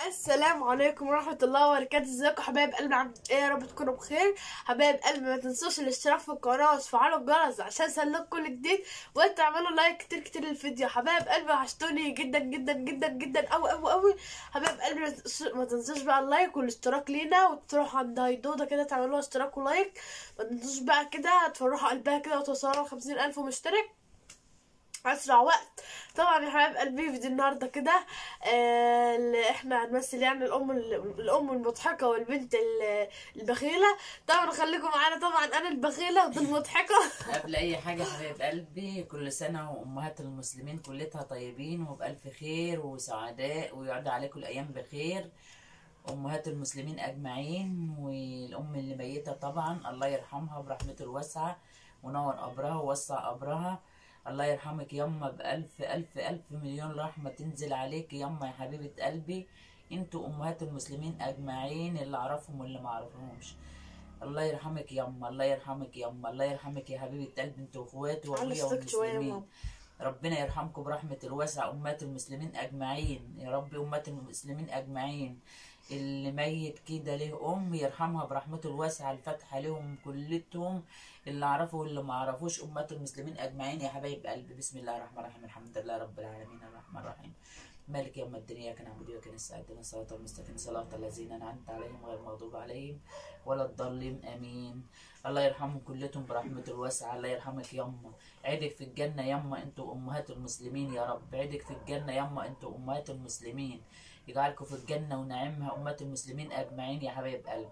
السلام عليكم ورحمة الله وبركاته ازيكم حبايب قلبي عامل ايه يا رب تكونوا بخير حبايب قلبي ما تنسوش الاشتراك في القناة وتفعلوا الجرس عشان يسلك كل جديد وتعملوا لايك كتير كتير للفيديو حبايب قلبي وحشتوني جدا جدا جدا جدا اوي اوي اوي حبايب قلبي ما تنسوش- ما تنسوش بقى اللايك والاشتراك لينا وتروحوا عند هيدودا كده تعملوا اشتراك ولايك ما تنسوش بقى كده تفرحوا قلبها كده وتوصلوا خمسين ألف مشترك اسرع وقت طبعا يا حبايب قلبي فيديو النهارده كده آه اللي احنا هنمثل يعني الام الام المضحكه والبنت ال- البخيله طبعا خليكم معانا طبعا انا البخيله ودي المضحكه قبل اي حاجه حبايب قلبي كل سنه وامهات المسلمين كلتها طيبين وبالف خير وسعداء ويعد عليكم الايام بخير امهات المسلمين اجمعين والام اللي ميته طبعا الله يرحمها برحمته الواسعه ونور قبرها ووسع قبرها الله يرحمك يما بألف ألف ألف مليون رحمة تنزل عليك يما يا حبيبة قلبي انتوا أمهات المسلمين أجمعين اللي أعرفهم واللي ما أعرفهمش الله يرحمك يما الله يرحمك يما الله يرحمك يا حبيبة قلبي انتوا اخواتي على وابويا الصوت شوية يا والمسلمين ماما. ربنا يرحمكم برحمة الواسعة أمهات المسلمين أجمعين يا رب أمهات المسلمين أجمعين اللي ميت كده له أم يرحمها برحمته الواسعة الفاتحة لهم كلتهم اللي أعرفه واللي ما أعرفوش أمهات المسلمين أجمعين يا حبايب قلبي بسم الله الرحمن الرحيم الحمد لله رب العالمين الرحمن الرحيم مالك يوم الدنيا كان عبد وكان السعادة صراط المستقيم صراط الذين أنعمت عليهم غير المغضوب عليهم ولا الضالين آمين الله يرحمهم كلتهم برحمته الواسعة الله يرحمك يما عيدك في الجنة يما انتوا أمهات المسلمين يا رب عيدك في الجنة يما انتوا أمهات المسلمين يجعلكم في الجنة ونعمها أمهات المسلمين أجمعين يا حبايب قلبي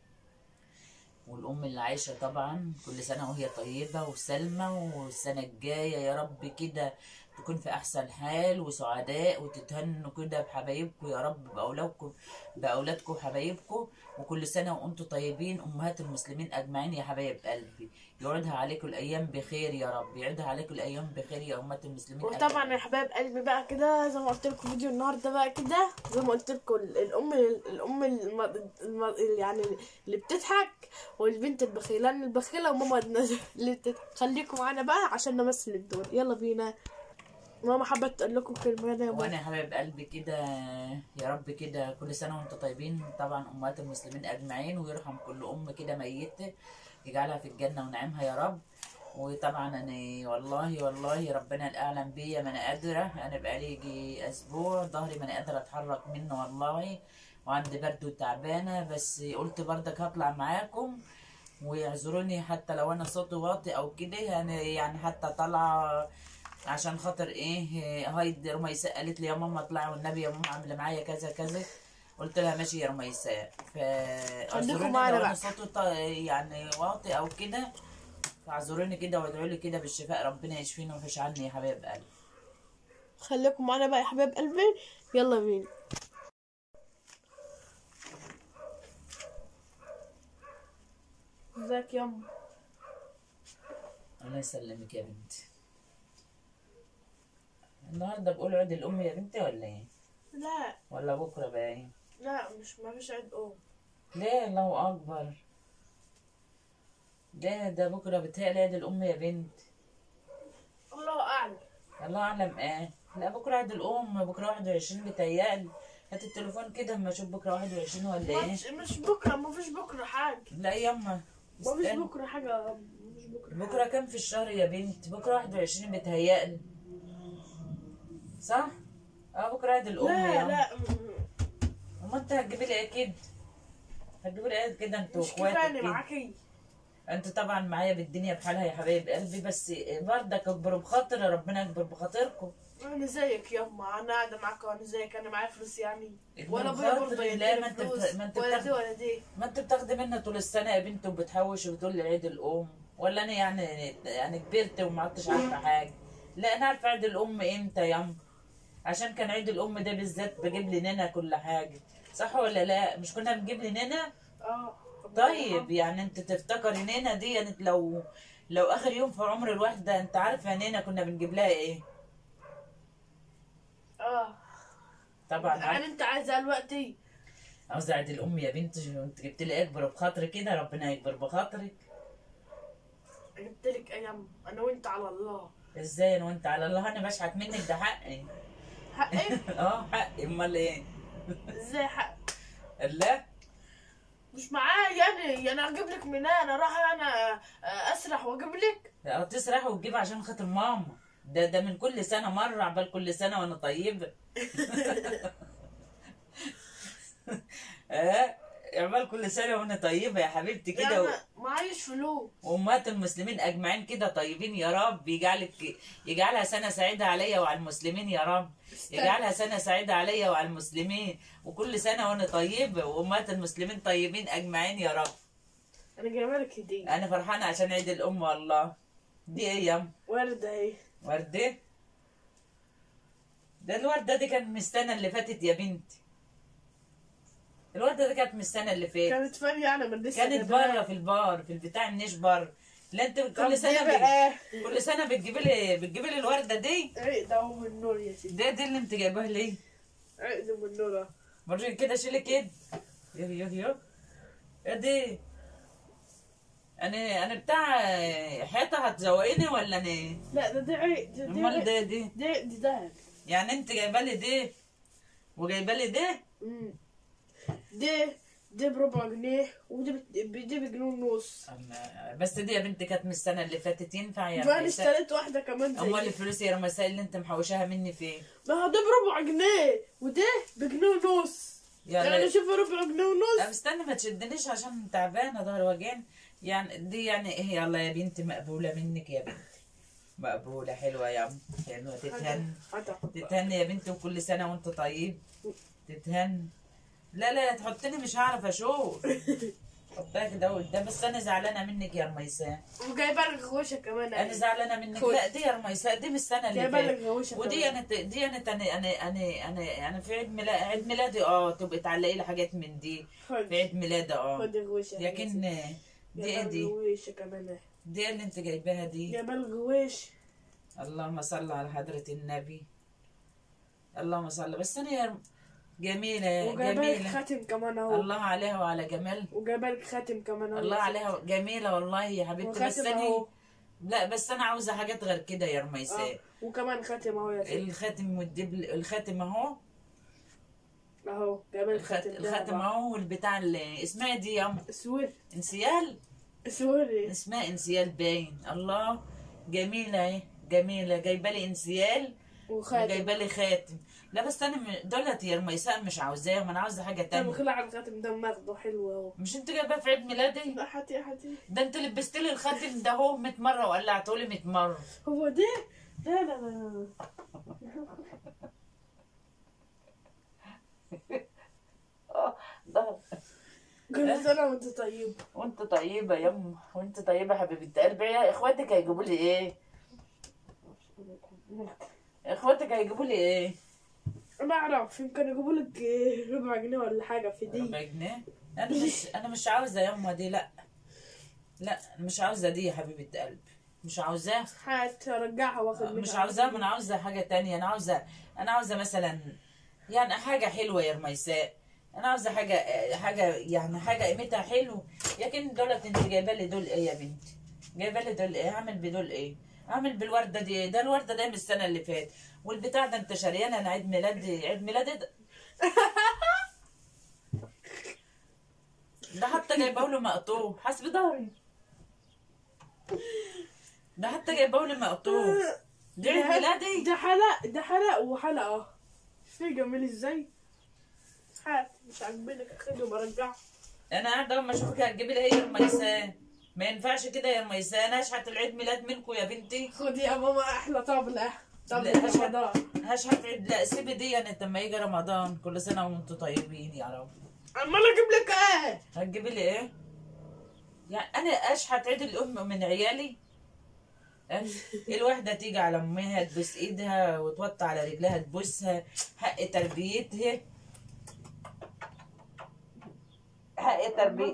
والأم اللي عايشة طبعا كل سنة وهي طيبة وسلمى والسنة الجاية يا رب كده تكون في أحسن حال وسعداء وتتهنوا كده بحبايبكم يا رب بأولادكم بأولادكم وحبايبكم وكل سنة وأنتم طيبين أمهات المسلمين أجمعين يا حبايب قلبي يعودها عليكم الأيام بخير يا رب يعودها عليكم الأيام بخير يا أمهات المسلمين وطبعا يا حبايب قلبي بقى كده زي ما قلت لكم فيديو النهارده بقى كده زي ما قلت لكم الام الام الم... الم... يعني اللي بتضحك والبنت البخيله لان البخيله وماما اللي بتضحك. خليكم معانا بقى عشان نمثل الدور يلا بينا ماما حابه تقول لكم كلمه يا ماما وانا يا حبايب قلبي كده يا رب كده كل سنه وانتم طيبين طبعا امهات المسلمين اجمعين ويرحم كل ام كده ميته يجعلها في الجنه ونعمها يا رب وطبعا انا والله والله ربنا الاعلم بيا ما انا قادره انا بقالي يجي اسبوع ظهري ما انا قادره اتحرك منه والله وعندي برد وتعبانه بس قلت برضك هطلع معاكم ويعذروني حتى لو انا صوتي واطي او كده يعني يعني حتى طالعه عشان خاطر ايه هايد رميساء قالت لي يا ماما اطلعي والنبي يا ماما عامله معايا كذا كذا قلت لها ماشي يا رميساء ف اعذروني معانا لو انا بقى. صوتي ط- يعني واطي او كده فاعذروني كده وادعوا لي كده بالشفاء ربنا يشفيني ويحوش عني يا حبايب قلبي خليكم معانا بقى يا حبايب قلبي يلا بينا ازيك ياما الله يسلمك يا بنتي النهارده بقول عيد الام يا بنتي ولا ايه لا ولا بكره بقى ايه لا مش ما فيش عيد ام ليه الله اكبر ده ده بكره بتهيألي عيد الام يا بنتي الله اعلم الله اعلم ايه لا بكره عيد الام بكره 21 بتهيألي هات التليفون كده اما اشوف بكره 21 ولا ايه مش, مش بكره ما فيش بكره حاجه لا يما ما فيش استنى. بكره حاجه ما فيش بكره بكره كام في الشهر يا بنت بكره 21 بتهيألي صح اه بكره عيد الام لا يا لا م- امال انت هتجيبي لي ايه كده هتجيبي لي ايه كده انتوا مش واخواتك كفايه كده معاكي انتوا طبعا معايا بالدنيا بحالها يا حبايب قلبي بس برضك اكبروا بخاطر ربنا يكبر بخاطركم انا زيك ياما انا قاعده معاك وانا زيك انا معايا فلوس يعني ابن ولا ابويا الخاطر برضه لا، يديني ما انت فلوس بت- ما انت ولا بتاخد- دي ولا دي ما انت بتاخدي منها طول السنه يا بنت وبتحوش وبتقول لي عيد الام ولا انا يعني يعني كبرت وما عدتش عارفه حاجه لا انا عارفه عيد الام امتى ياما عشان كان عيد الام ده بالذات بجيب لي نانا كل حاجه صح ولا لا مش كنا بنجيب لي نانا اه طيب يعني انت تفتكري نينا دي يعني لو لو اخر يوم في عمر الواحده انت عارفه نينا كنا بنجيب لها ايه اه طبعا يعني عارفة. انت عايزه دلوقتي عاوزة عيد الام يا بنتي انت جبت لي اكبر بخاطري كده ربنا يكبر بخاطرك جبت لك ايام انا وانت على الله ازاي انا وانت على الله انا بشحت منك ده حقي حقي اه حقي امال ايه ازاي حق لا مش معايا يعني يعني اجيب لك منين انا راح انا اسرح واجيب لك اه تسرح وتجيب عشان خاطر ماما ده ده من كل سنة مرة عبال كل سنة وانا طيبة اه عبال كل سنة وانا طيبة يا حبيبتي يعني كده و... معيش فلوس وأمهات المسلمين أجمعين كده طيبين يا رب يجعلك يجعلها سنة سعيدة عليا وعلى المسلمين يا رب يجعلها سنة سعيدة عليا وعلى المسلمين وكل سنة وأنا طيبة وأمهات المسلمين طيبين أجمعين يا رب انا جايبه لك هديه أنا فرحانة عشان عيد الأم والله دي إيه يا أم؟ ورده اهي وردة ده الوردة دي كانت من السنة اللي فاتت يا بنتي الوردة دي كانت من السنة اللي فاتت كانت فين يعني من لسه كانت جايباها. بره في البار في البتاع النيش بر لا انت طب كل دي سنة بت... بقى كل سنة بتجيبي لي بتجيبي لي الوردة دي عقد اهو من النور يا سيدي ده دي اللي انت جايباها ليه عقد من النور اهو. وريني كده شيلي كده يو يو يو ايه دي انا انا بتاع حيطة هتزوقيني ولا انا لا ده دي عقد دي امال عقد ده دي دي عقد دهب يعني انت جايبه لي دي وجايبه لي دي مم. دي دي بربع جنيه ودي بت- دي بجنيه ونص أما- بس دي يا بنتي كانت من السنة اللي فاتت ينفع يا فانا رميساء اشتريت واحدة كمان زي امال دي. الفلوس يا رمساء اللي انت محوشاها مني فين ما هو ده بربع جنيه ودي بجنيه ونص يعني- يعني شوف ربع جنيه ونص طب استني ما تشدنيش عشان تعبانه ظهر وجعني يعني دي يعني ايه يلا يا بنتي مقبوله منك يا بنتي مقبوله حلوه يا عم حلوه تتهن هاتها. تتهن يا بنتي وكل سنه وانت طيب تتهن لا لا تحطني مش هعرف اشوف حطها كده قدام بس انا زعلانه منك يا رميساء وجايبه لك غوشه كمان انا زعلانه منك خد. لا دي يا رميساء دي من السنه اللي جايبه لك فاتت غوشه ودي كمان. انا دي انا انا انا انا انا انا في عيد ميلاد عيد ميلادي اه تبقي تعلقي لي حاجات من دي خد في عيد ميلادي اه خد الغوشه لكن دي ايه دي غوشه كمان اهي. دي اللي انت جايباها دي جايبه لك غوش اللهم صل على حضرة النبي اللهم صل بس انا يا جميلة وجايبه لك جميلة خاتم كمان اهو الله عليها وعلى جمال وجايبه لك خاتم كمان اهو الله عليها جميلة والله يا حبيبتي بس وخاتم انا اهو لا بس انا عاوزة حاجات غير كده يا رميساء آه. وكمان خاتم اهو يا سيدي الخاتم والدبل الخاتم اهو اهو جايبه لك الخات- خاتم الخاتم اهو والبتاع اللي اسمها دي يا أم. اسود انسيال سوري اسمها انسيال باين الله جميلة اهي جميلة جايبة لي انسيال وخاتم جايبه لي خاتم لا بس انا م- دولت يا رميساء مش عاوزاهم انا عاوزه حاجه طب تانية خلع الخاتم ده ماخده حلو اهو مش انت جايباه في عيد ميلادي لا حتي حتي ده انت لبست لي الخاتم ده اهو 100 مره وقلعته لي 100 مره هو ده لا لا لا ده كل سنة وانت طيب وانت طيبه يا ام وانت طيبه حبيبه قلبي يا اخواتك هيجيبوا لي ايه اخواتك هيجيبوا لي ايه انا اعرف يمكن يجيبوا لك إيه، ربع جنيه ولا حاجة في دي ربع جنيه انا مش انا مش عاوزه يا اما دي لا لا مش عاوزه دي يا حبيبه قلبي مش عاوزاها هترجعها واخد منها مش عاوزاه انا عاوزه حاجه تانية انا عاوزه انا عاوزه مثلا يعني حاجه حلوه يا رميساء انا عاوزه حاجه حاجه يعني حاجه قيمتها حلو لكن دولت انت جايبه لي دول ايه يا بنتي جايبه لي دول ايه اعمل بدول ايه اعمل بالورده دي ايه ده الورده ده من السنه اللي فاتت والبتاع ده انت شاريانه انا عيد ميلادي عيد ميلادي ده ده حتى جايبه له مقطوع حسب ظهري ده حتى جايبه لي مقطوع ده عيد ميلادي ده حلق ده حلق وحلقة في جميل ازاي هات مش عاجبينك اخده برجعه انا قاعده اما اشوفك هتجيبي لي ايه يا رميسان ما ينفعش كده يا رميسان اشحت العيد ميلاد منكم يا بنتي خدي يا ماما احلى طبلة طبلة لا، هشحت. رمضان هشحت عيد لا سيبي دي يعني لما يجي رمضان كل سنه وانتم طيبين يا رب عمال اجيب لك ايه هتجيبي لي ايه يعني انا اشحت عيد الام من عيالي أه؟ الواحدة تيجي على امها تبوس ايدها وتوطي على رجلها تبوسها حق تربيتها حق تربية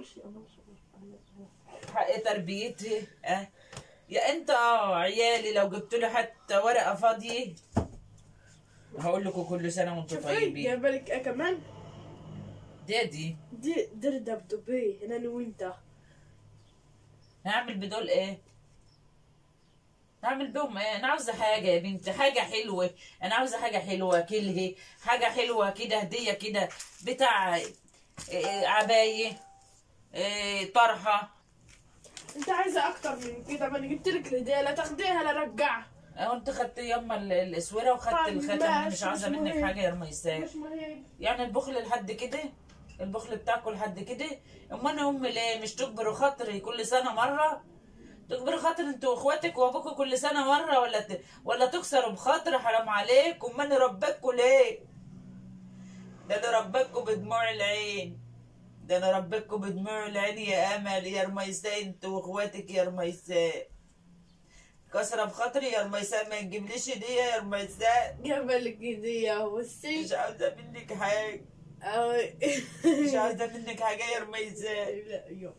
حق تربيتها اه يا انت اه عيالي لو جبت له حتى ورقة فاضية هقول لكم كل سنة وانتم شوفي طيبين جايبه لك ايه كمان دادي دي دردة بدبي انا وانت هعمل بدول ايه اعمل بهم ايه انا عاوزه حاجه يا بنتي حاجه حلوه انا عاوزه حاجه حلوه كلهي حاجه حلوه كده هديه كده بتاع إيه، عبايه إيه، طرحه انت عايزه اكتر من كده ما انا جبت لك الهديه لا تاخديها لا رجعها اهو انت خدت يما ال- الاسوره وخدت طيب، الختم انا ماشي، مش عاوزه مش منك مهم. حاجه يا رميسات مش مهم يعني البخل لحد كده البخل بتاعكم لحد كده اما انا امي ليه مش تكبروا خاطري كل سنه مره تكبروا خاطر انتوا واخواتك وابوكوا كل سنه مره ولا ت... ولا تكسروا بخاطر حرام عليكم اما انا ربكوا ليه ده انا ربكوا بدموع العين ده انا ربكوا بدموع العين يا امل يا رميساء انتوا واخواتك يا رميساء كسرة بخاطري يا رميساء ما تجيبليش هدية يا رميساء جبل الهديه بصي مش عاوزة منك حاجة أو- مش عاوزة منك حاجة يا رميساء لا يو.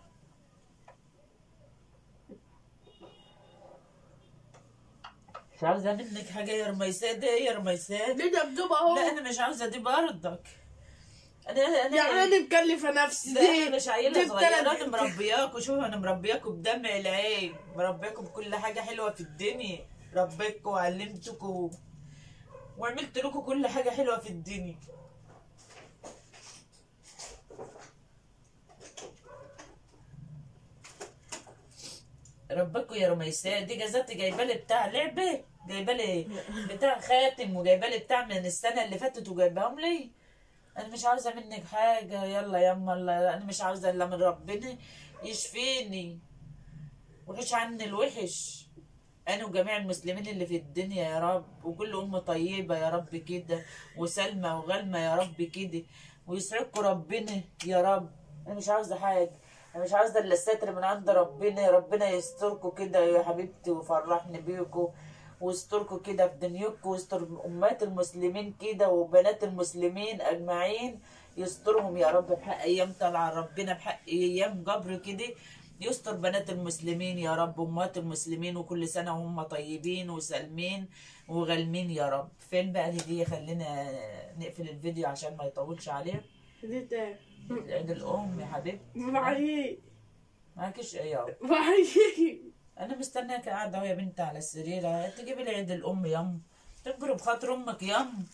مش عاوزة منك حاجة يا رميساء ده إيه يا رميساء دي دبدوبه اهو لا أنا مش عاوزة دي برضك أنا أنا يعني انا مكلفه نفسي لا دي أنا مش عيلة دي صغيرة بتلات- أنا مربياكوا شوف أنا مربياكوا بدمع العين مربياكوا بكل حاجة حلوة في الدنيا ربيتكوا وعلمتكوا وعملت لكم كل حاجة حلوة في الدنيا ربكوا يا رميساء دي جازاتي جايبه لي بتاع لعبه جايبه لي بتاع خاتم وجايبه لي بتاع من السنه اللي فاتت وجايباهم لي انا مش عاوزه منك حاجه يلا يما الله انا مش عاوزه الا من ربنا يشفيني وحش عني الوحش انا وجميع المسلمين اللي في الدنيا يا رب وكل ام طيبه يا رب كده وسلمى وغلمه يا رب كده ويسعدكم ربنا يا رب انا مش عاوزه حاجه انا مش عاوزه الا الستر من عند ربنا ربنا يستركم كده يا حبيبتي ويفرحني بيكم ويستركم كده في دنياكم ويستر امهات المسلمين كده وبنات المسلمين اجمعين يسترهم يا رب بحق ايام طالعه ربنا بحق ايام جبر كده يستر بنات المسلمين يا رب امهات المسلمين وكل سنه وهم طيبين وسالمين وغالمين يا رب فين بقى الهديه خلينا نقفل الفيديو عشان ما يطولش عليه دي تاني عيد الام يا حبيبتي معي معكش ايه يابا معي انا مستناك قاعده اهو يا بنت على السرير تجيبي لي عيد الام يم تكبر بخاطر امك يم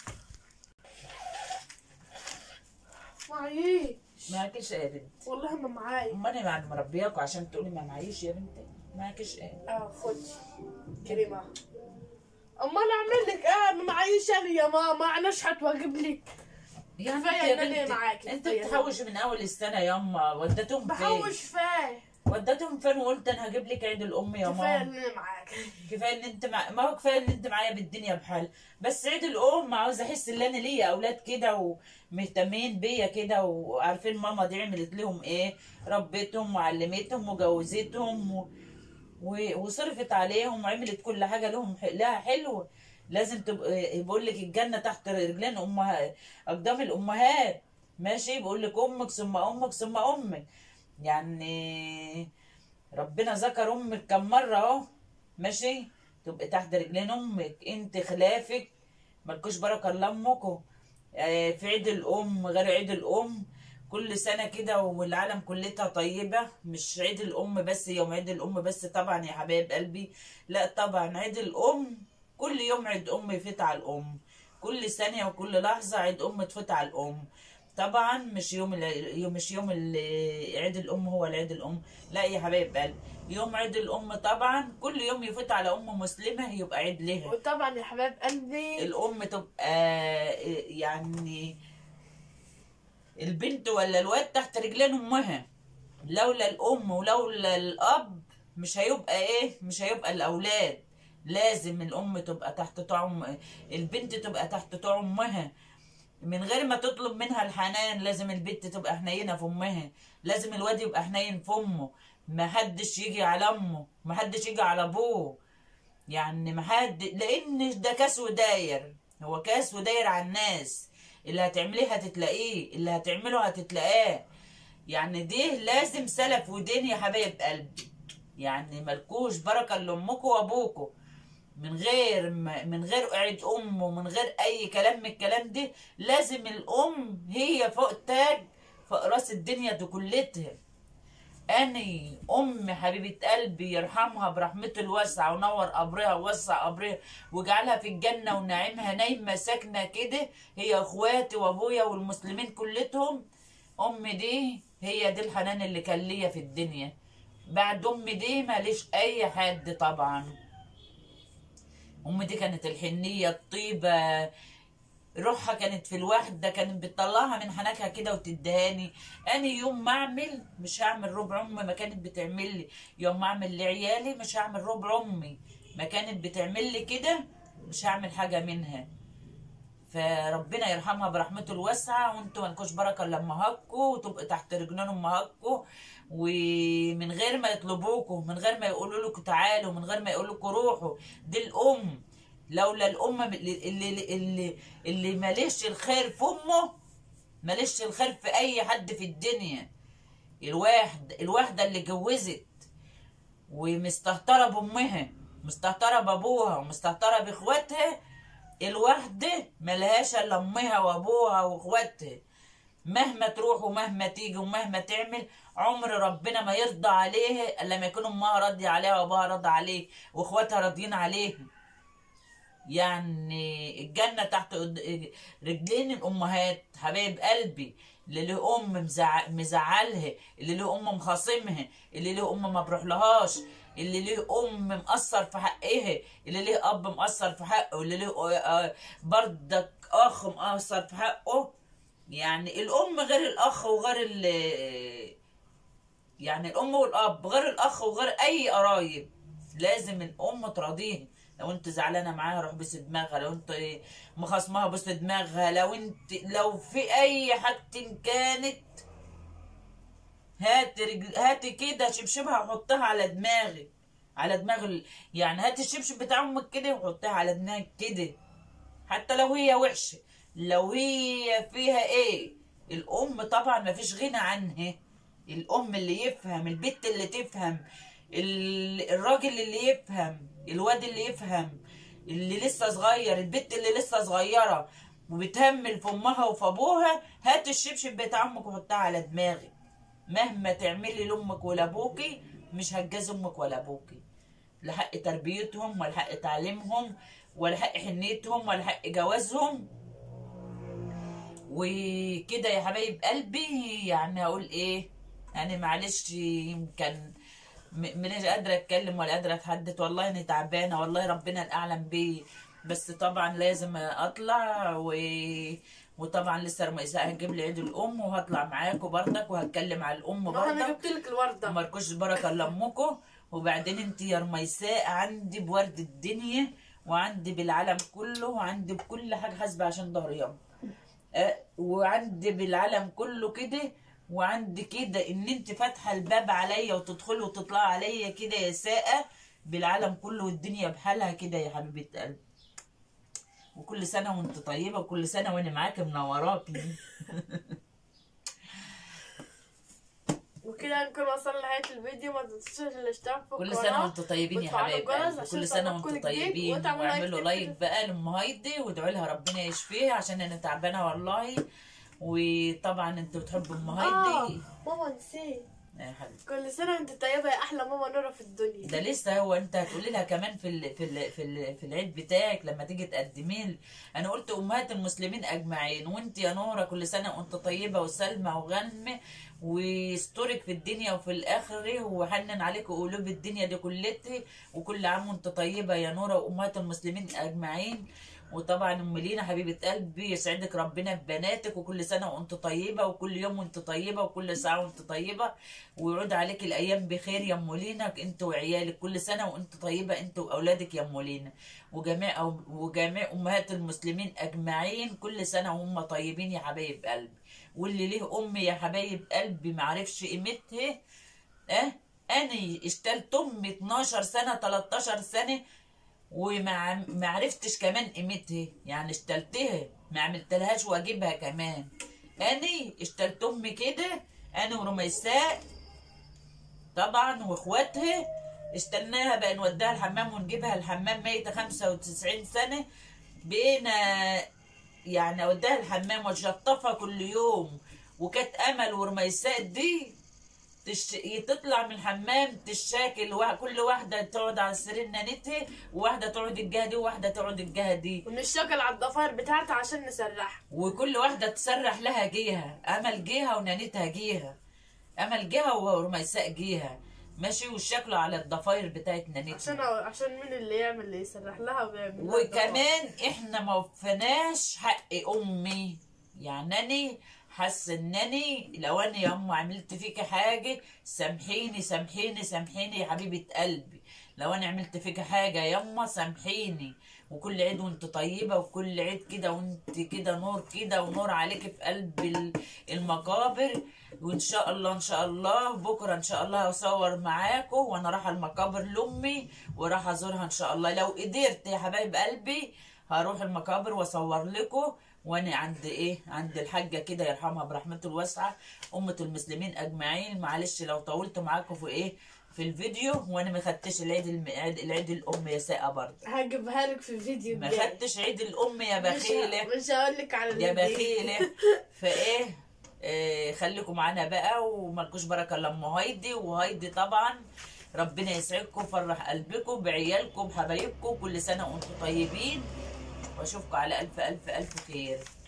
معي معكش ايه يا بنت والله ما معاي امال انا بعد مربياكوا عشان تقولي ما معيش يا بنتي معكش ايه اه خد كريمه امال اعمل لك ايه ما معيش انا يا ماما انا اشحت واجيب لك يا كفاية بنتي إن يا أنا معاكي، بنتي انت كفاية. بتحوش من اول السنه يما وديتهم فين بحوش فيه وديتهم فين وقلت انا هجيب لك عيد الام يا كفايه ماما ان انا معاك كفايه ان انت مع... ما هو كفايه ان انت معايا بالدنيا بحال بس عيد الام عاوز احس ان انا ليا اولاد كده ومهتمين بيا كده وعارفين ماما دي عملت لهم ايه ربتهم وعلمتهم وجوزتهم و... و... وصرفت عليهم وعملت كل حاجه لهم ح... لها حلو لازم تبقى بقول لك الجنه تحت رجلين امهات اقدام الامهات ماشي بقول لك امك ثم امك ثم امك يعني ربنا ذكر امك كم مره اهو ماشي تبقى تحت رجلين امك انت خلافك ملكوش بركه الا امكم آه، في عيد الام غير عيد الام كل سنه كده والعالم كلها طيبه مش عيد الام بس يوم عيد الام بس طبعا يا حبايب قلبي لا طبعا عيد الام كل يوم عيد ام يفوت على الام كل ثانيه وكل لحظه عيد ام تفوت على الام طبعا مش يوم ال- يوم مش يوم ال- عيد الام هو العيد الام لا يا حبايب قلبي يوم عيد الام طبعا كل يوم يفوت على ام مسلمه يبقى عيد لها وطبعا يا حبايب قلبي الام تبقى يعني البنت ولا الواد تحت رجلين امها لولا الام ولولا الاب مش هيبقى ايه مش هيبقى الاولاد لازم الام تبقى تحت طعم البنت تبقى تحت طعم امها من غير ما تطلب منها الحنان لازم البنت تبقى حنينه في امها لازم الواد يبقى حنين في امه ما حدش يجي على امه ما حدش يجي على ابوه يعني ما حد لان ده كاس وداير هو كاس وداير على الناس اللي هتعمليه هتتلاقيه اللي هتعمله هتتلاقاه يعني دي لازم سلف ودين يا حبايب قلبي يعني ملكوش بركه لامكم وابوكم من غير ما من غير عيد ام ومن غير اي كلام من الكلام ده لازم الام هي فوق تاج فوق راس الدنيا دي كلتها اني ام حبيبه قلبي يرحمها برحمته الواسعه ونور قبرها ووسع قبرها واجعلها في الجنه ونعيمها نايمه ساكنه كده هي اخواتي وابويا والمسلمين كلتهم امي دي هي دي الحنان اللي كان ليا في الدنيا بعد امي دي ماليش اي حد طبعا امي دي كانت الحنيه الطيبه روحها كانت في الوحده كانت بتطلعها من حنكها كده وتدهاني انا يوم ما اعمل مش هعمل ربع امي ما كانت بتعمل لي يوم ما اعمل لعيالي مش هعمل ربع امي ما كانت بتعمل لي كده مش هعمل حاجه منها فربنا يرحمها برحمته الواسعه وانتوا مالكوش بركه الا امهاتكوا وتبقوا تحت رجلين امهاتكوا ومن غير ما يطلبوكوا من غير ما يقولوا لكم تعالوا من غير ما يقولوا لكم روحوا دي الام لولا الام اللي اللي اللي, اللي ماليش الخير في امه ماليش الخير في اي حد في الدنيا الواحد الواحده اللي جوزت ومستهتره بامها مستهتره بابوها ومستهتره باخواتها الواحدة ملهاش الا امها وابوها واخواتها مهما تروح ومهما تيجي ومهما تعمل عمر ربنا ما يرضى عليها الا لما يكون امها راضية عليها وابوها راضي عليه واخواتها راضيين عليها يعني الجنة تحت قد- رجلين الأمهات حبايب قلبي اللي له أم مزع... مزعلها اللي له أم مخاصمها اللي له أم ما بروحلهاش اللي له أم مقصر في حقها اللي له أب مقصر في حقه اللي له آه، بردك أخ مقصر في حقه يعني الأم غير الأخ وغير ال يعني الأم والأب غير الأخ وغير أي قرايب لازم الأم تراضيها لو انت زعلانه معاها روح بس دماغها لو انت مخاصمها بس دماغها لو انت لو في اي حاجه كانت هات رجل هات كده شبشبها وحطها على دماغك على دماغ ال... يعني هات الشبشب بتاع امك كده وحطها على دماغك كده حتى لو هي وحشه لو هي فيها ايه الام طبعا ما فيش غنى عنها الام اللي يفهم البت اللي تفهم ال- الراجل اللي يفهم الواد اللي يفهم اللي لسه صغير البت اللي لسه صغيره وبتهمل في امها وفي ابوها هات الشبشب بتاع امك وحطها على دماغك مهما تعملي لامك ولابوكي مش هتجاز امك ولا ابوكي لا حق تربيتهم ولا حق تعليمهم ولا حق حنيتهم ولا حق جوازهم وكده يا حبايب قلبي يعني هقول ايه يعني معلش يمكن م- مش قادرة اتكلم ولا قادرة اتحدث والله اني تعبانة والله ربنا الاعلم بيه بس طبعا لازم اطلع و... وطبعا لسه رميساء هتجيب لي عيد الام وهطلع معاكم برضك وهتكلم على الام انا برضك جبت لك الورده ماركوش بركه لامكم وبعدين انت يا رميساء عندي بورد الدنيا وعندي بالعالم كله وعندي بكل حاجه حاسبه عشان ظهري أه وعندي بالعالم كله كده وعندي كده ان انت فاتحه الباب عليا وتدخلي وتطلعي عليا كده يا ساقه بالعالم كله والدنيا بحالها كده يا حبيبه قلبي وكل سنه وانت طيبه وكل سنه وانا معاكي منوراكي وكده نكون وصلنا لنهايه الفيديو ما تنسوش الاشتراك في كل القناه سنه وانتم طيبين يا وتفعلوا حبايب الجرس قلبي. عشان كل سنه يوصلكوا وانتم كل جديد طيبين وتعملوا لايك واعملوا كتير لايك كده. بقى لام هايدي وادعوا لها ربنا يشفيها عشان انا تعبانه والله وطبعا انتوا بتحبوا ام اه هايدي ماما نسيت يا حبيبتي كل سنه وانت طيبه يا احلى ماما نوره في الدنيا ده لسه هو انت هتقولي لها كمان في ال في ال في ال في العيد بتاعك لما تيجي تقدمي لي انا قلت امهات المسلمين اجمعين وانت يا نوره كل سنه وانت طيبه وسلمى وغنمه ويسترك في الدنيا وفي الاخره وحنن عليك قلوب الدنيا دي كلتها وكل عام وانت طيبه يا نوره وامهات المسلمين اجمعين وطبعا ام لينا حبيبه قلبي يسعدك ربنا ببناتك وكل سنه وانت طيبه وكل يوم وانت طيبه وكل ساعه وانت طيبه ويعود عليك الايام بخير يا ام لينا انت وعيالك كل سنه وانت طيبه انت واولادك يا ام لينا وجميع أو وجميع امهات المسلمين اجمعين كل سنه وهم طيبين يا حبايب قلبي واللي ليه ام يا حبايب قلبي معرفش قيمتها اه انا اشتلت امي 12 سنه 13 سنه وما ما عرفتش كمان قيمتها يعني اشتلتها ما عملتلهاش واجبها كمان اني اشتلت امي كده انا ورميساء طبعا واخواتها استناها بقى نوديها الحمام ونجيبها الحمام ميتة خمسة وتسعين سنة بقينا يعني اوديها الحمام واشطفها كل يوم وكانت امل ورميساء دي تش... تطلع من الحمام تشاكل وا- كل واحدة تقعد على سرير نانتها وواحدة تقعد الجهة دي وواحدة تقعد الجهة دي ونشتغل على الضفاير بتاعتها عشان نسرحها وكل واحدة تسرح لها جهة أمل جهة ونانتها جهة أمل جهة ورميساء جهة ماشي وشكله على الضفاير بتاعت نانتها عشان عشان مين اللي يعمل اللي يسرح لها ويعمل لها الضفاير. وكمان احنا ما وفناش حق امي يعني اني حاسه انني لو انا يا ام عملت فيك حاجه سامحيني سامحيني سامحيني يا حبيبه قلبي لو انا عملت فيك حاجه يا اما سامحيني وكل عيد وانت طيبه وكل عيد كده وانت كده نور كده ونور عليك في قلب ال- المقابر وان شاء الله ان شاء الله بكره ان شاء الله هصور معاكم وانا رايحه المقابر لامي وراح ازورها ان شاء الله لو قدرت يا حبايب قلبي هروح المقابر واصور لكم وانا عند ايه عند الحاجه كده يرحمها برحمته الواسعه امه المسلمين اجمعين معلش لو طولت معاكم في ايه في الفيديو وانا ما خدتش العيد الم... عيد- العيد الام يا ساقه برضه هجيبها لك في الفيديو ما الجاي خدتش عيد الام يا مش ه- بخيله مش هقول لك على يا الفيديو. بخيله فايه إيه خليكم معانا بقى ومالكوش بركه الا ام هايدي وهايدي طبعا ربنا يسعدكم ويفرح قلبكم بعيالكم بحبايبكم كل سنه وانتم طيبين واشوفكم على الف الف الف خير